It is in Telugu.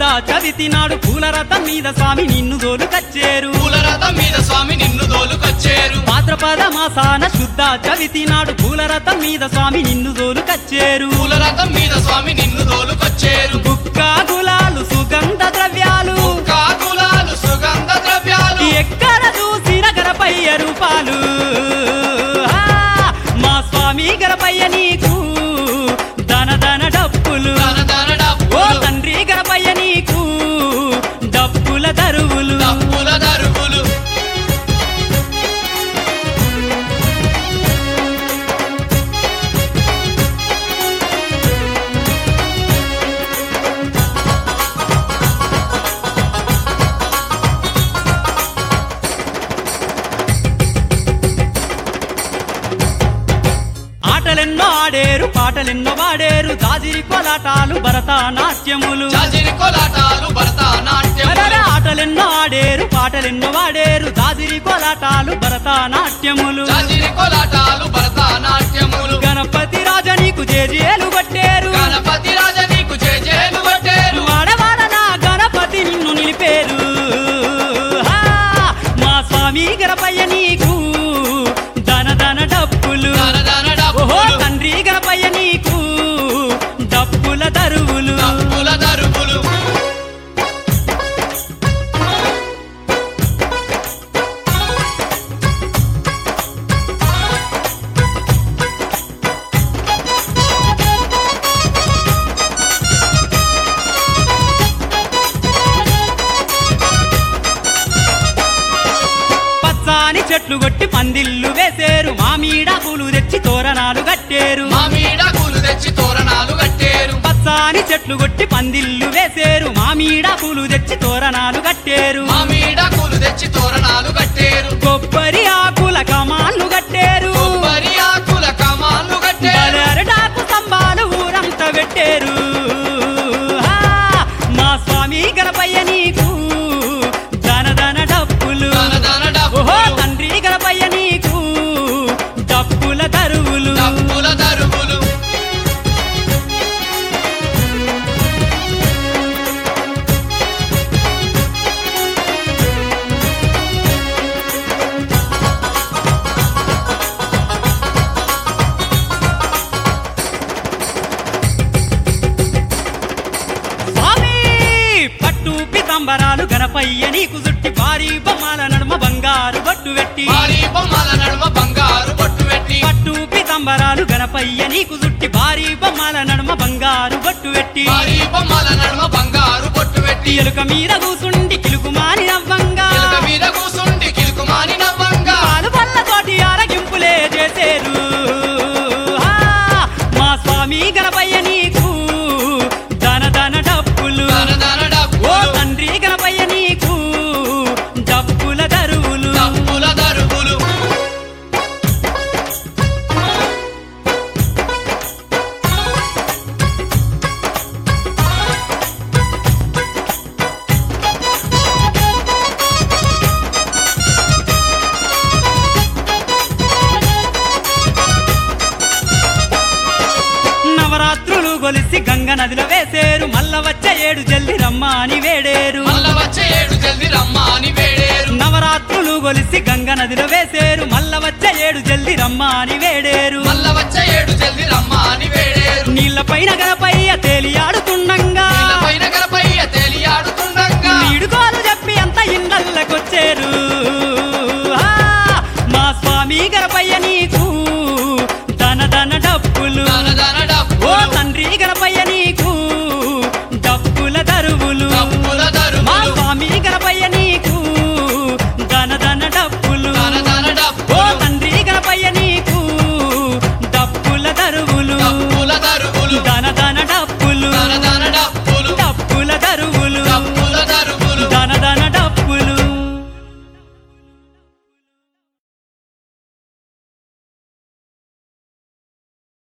చవితి నాడు పూల రథం మీద స్వామి నిన్ను దోలు కచ్చేరు పూల రథం మీద స్వామి నిన్ను దోలుకొచ్చేరు భాద్రపద మాసాన శుద్ధ చవితి నాడు పూల రథం మీద స్వామి నిన్ను దోలు కచ్చేరు పూల రథం మీద స్వామి నిన్ను దోలుకొచ్చేరు బుక్క గులాలు సుగంధ ద్రవ్యాలు కాకులాలు సుగంధ ద్రవ్యాలు ఎక్కడ చూసిన గరపయ్య రూపాలు ఆ, మా స్వామి గరపయ్య నీకు దన దన డప్పులు దన దన ఓ డప్పులు తండ్రి గరపయ్య నీకు డప్పుల దరువులు డప్పుల దరువులు ఆటలెన్నో ఆడేరు పాటలెన్నో వాడేరు దాజిరి కోలాటాలు భరతనాట్యములు జాజిరి కోలాటాలు భరతనాట్యం అరెరే, ఆటలెన్నో ఆడేరు పాటలెన్నో వాడేరు దాజిరి కోలాటాలు భరతనాట్యములు జాజిరి కోలాటాలు భరతనాట్యములు గణపతి రాజ నీకు జేజేలు కొట్టేరు గణపతి రాజ నీకు జేజేలు కొట్టేరు వాడవాడ నా గణపతి నిన్ను నిలిపేరు హా! మా స్వామి గణపయ్య నీకు దన దన డప్పులు దన దన ఓహో డప్పులు తండ్రి గణపయ్య నీకు డప్పుల దరువులు డప్పుల దరువులు పచ్చాని చెట్లు కొట్టి పందిళ్ళు వేసేరు మామీడ పూలు తెచ్చి తోరణాలు కట్టేరు మామిడాకులు తెచ్చి తోరణాలు కట్టేరు పచ్చాని చెట్లు కొట్టి పందిళ్ళు వేసేరు మామీడ పూలు తెచ్చి తోరణాలు కట్టేరు మామిడాకులు తెచ్చి తోరణాలు కట్టేరు కొబ్బరి ఆకుల కమాన్లు కట్టేరు కొబ్బరి ఆకుల కమాన్లు కట్టేరు బలరడాకు స్తంభాలు ఊరంతా పెట్టేరు హా! మా స్వామి గణపయ్య నీకు దన దన డప్పులు దన దన ఓహో డప్పులు తండ్రి గణపయ్య నీకు డప్పుల దరువులు డప్పుల దరువులు స్వామి పట్టు పితంబరాలు గణపయ్య నీకు జుట్టి భారీ బొమ్మల నడుమ బంగారు బట్టు పెట్టి భారీ బొమ్మల నడుమ బంగారు బొట్టు పెట్టి పట్టు పితంబరాలు గణపయ్య నీకు జుట్టి భారీ బొమ్మల నడుమ బంగారు బట్టు పెట్టి భారీ బొమ్మల నడుమ బంగారు బొట్టు పెట్టి ఎలుక మీద కూసుండి కిలుకుమాని నవ్వంగా ఎలుక మీద కూసుండి కిలుకుమాని నవ్వంగా పాలు పళ్ళతోటి ఆరగింపులే చేసేరు హా! మా స్వామి గణపయ్య నీకు దన దన డప్పులు దన దన ఓ డప్పులు తండ్రి గణపయ్య నీకు డప్పుల దరువులు డప్పుల దరువులు నవరాత్రులు గొలిసి గంగ నదిలో వేసేరు మల్ల వచ్చే ఏడు జల్ది రమ్మ అని వేడేరు మల్ల వచ్చే ఏడు జల్ది రమ్మ అని వేడేరు నవరాత్రులు గొలిసి గంగ నదిలో వేసేరు మల్ల వచ్చే ఏడు జల్ది రమ్మ అని వేడేరు మల్ల వచ్చే ఏడు జల్ది రమ్మ అని వేడేరు నీళ్ల పైన గణపయ్య తేలియాడుతుండంగా